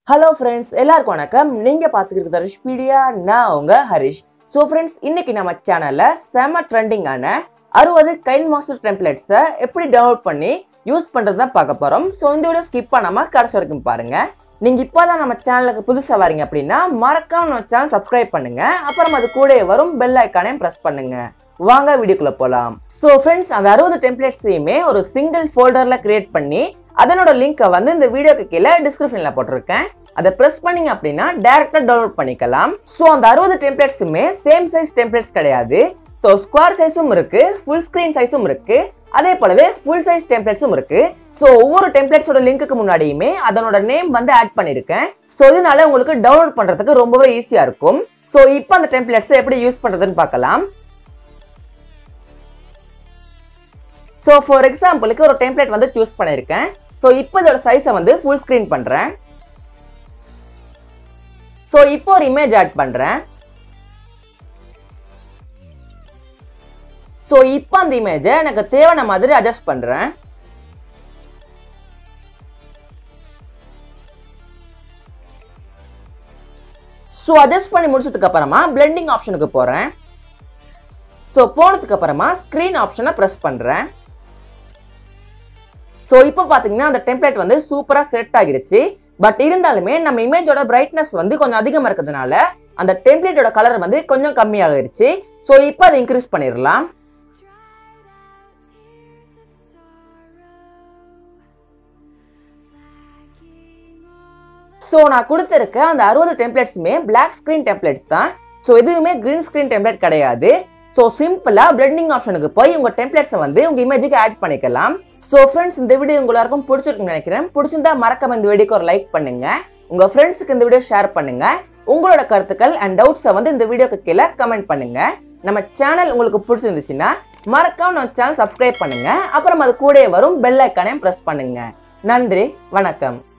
hello friends எல்லாருக்கும் வணக்கம் நீங்க பாத்துக்கிறது ஹரிஷ் பீடியா நான் உங்க ஹரிஷ் ஸோ ஃப்ரெண்ட்ஸ் இன்னைக்கு நம்ம சேனல்ல செம ட்ரெண்டிங்கான அறுபது கைன் மாஸ்டர் டெம்ப்ளேட்ஸை எப்படி டவுன்லோட் பண்ணி யூஸ் பண்றது தான் பார்க்க போறோம் ஸோ இந்த வீடியோ ஸ்கிப் பண்ணாம கடைசி வரைக்கும் பாருங்க நீங்க இப்போதான் நம்ம சேனலுக்கு புதுசா வரீங்க அப்படின்னா மறக்காம நம்ம சேனல் சப்ஸ்கிரைப் பண்ணுங்க அப்புறம் அது கூட வரும் பெல் ஐக்கானையும் ப்ரெஸ் பண்ணுங்க வாங்க வீடியோக்குள்ள போலாம் ஸோ ஃப்ரெண்ட்ஸ் அந்த அறுபது டெம்ப்ளேட்ஸையுமே ஒரு சிங்கிள் ஃபோல்டர்ல கிரியேட் பண்ணி அதனோட லிங்கை வந்து இந்த வீடியோக்கு கீழே டிஸ்கிரிப்ஷன்ல போட்டிருக்கேன் அதை ப்ரெஸ் பண்ணீங்க அப்படின்னா டேரக்டா டவுன்லோட் பண்ணிக்கலாம் ஸோ அந்த அறுபது டெம்ப்ளேட்ஸுமே சேம் சைஸ் டெம்ப்ளேட்ஸ் கிடையாது ஸோ ஸ்கொயர் சைஸும் இருக்கு ஃபுல் ஸ்கிரீன் சைஸும் இருக்கு அதே போலவே ஃபுல் சைஸ் டெம்ப்ளேட்ஸும் இருக்கு ஸோ ஒவ்வொரு டெம்ப்ளேட்ஸோட லிங்க்குக்கு முன்னாடியுமே அதனோட நேம் வந்து ஆட் பண்ணியிருக்கேன் ஸோ இதனால உங்களுக்கு டவுன்லோட் பண்றதுக்கு ரொம்பவே ஈஸியா இருக்கும் ஸோ இப்போ அந்த டெம்ப்ளேட்ஸை எப்படி யூஸ் பண்றதுன்னு பார்க்கலாம் ஸோ ஃபார் எக்ஸாம்பிளுக்கு ஒரு டெம்ப்ளேட் வந்து சூஸ் பண்ணியிருக்கேன் ஸோ இப்போ இதோட சைஸை வந்து ஃபுல் ஸ்க்ரீன் பண்ணுறேன் ஸோ இப்போ ஒரு இமேஜ் ஆட் பண்ணுறேன் ஸோ இப்போ அந்த இமேஜை எனக்கு தேவையான மாதிரி அட்ஜஸ்ட் பண்ணுறேன் ஸோ அட்ஜஸ்ட் பண்ணி முடிச்சதுக்கு அப்புறமா பிளெண்டிங் ஆப்ஷனுக்கு போகிறேன் ஸோ போனதுக்கு அப்புறமா ஸ்க்ரீன் ஆப்ஷனை ப்ரெஸ் பண்ணுறேன் ஸோ இப்போ பார்த்தீங்கன்னா அந்த டெம்ப்ளேட் வந்து சூப்பராக செட் ஆகிருச்சு பட் இருந்தாலுமே நம்ம இமேஜோட பிரைட்னஸ் வந்து கொஞ்சம் அதிகமாக இருக்கிறதுனால அந்த டெம்ப்ளேட்டோட கலர் வந்து கொஞ்சம் கம்மியாகிருச்சு ஸோ இப்போ அதை இன்க்ரீஸ் பண்ணிடலாம் ஸோ நான் கொடுத்துருக்க அந்த அறுபது டெம்ப்ளேட்ஸுமே பிளாக் ஸ்க்ரீன் டெம்ப்ளேட்ஸ் தான் ஸோ எதுவுமே க்ரீன் ஸ்க்ரீன் டெம்ப்ளேட் கிடையாது ஸோ சிம்பிளாக பிளெண்டிங் ஆப்ஷனுக்கு போய் உங்கள் டெம்ப்ளேட்ஸை வந்து உங்கள் இமேஜுக்கு ஆட் பண்ணிக்கலாம் ஸோ ஃப்ரெண்ட்ஸ் இந்த வீடியோ உங்க எல்லாருக்கும் பிடிச்சிருக்குன்னு நினைக்கிறேன் பிடிச்சிருந்தா மறக்காம இந்த வீடியோக்கு ஒரு லைக் பண்ணுங்க உங்க ஃப்ரெண்ட்ஸுக்கு இந்த வீடியோ ஷேர் பண்ணுங்க உங்களோட கருத்துக்கள் அண்ட் டவுட்ஸை வந்து இந்த வீடியோக்கு கீழே கமெண்ட் பண்ணுங்க நம்ம சேனல் உங்களுக்கு பிடிச்சிருந்துச்சுன்னா மறக்காம நம்ம சேனல் சப்ஸ்கிரைப் பண்ணுங்க அப்புறம் அது கூடயே வரும் பெல் ஐக்கானையும் ப்ரெஸ் பண்ணுங்க நன்றி வணக்கம்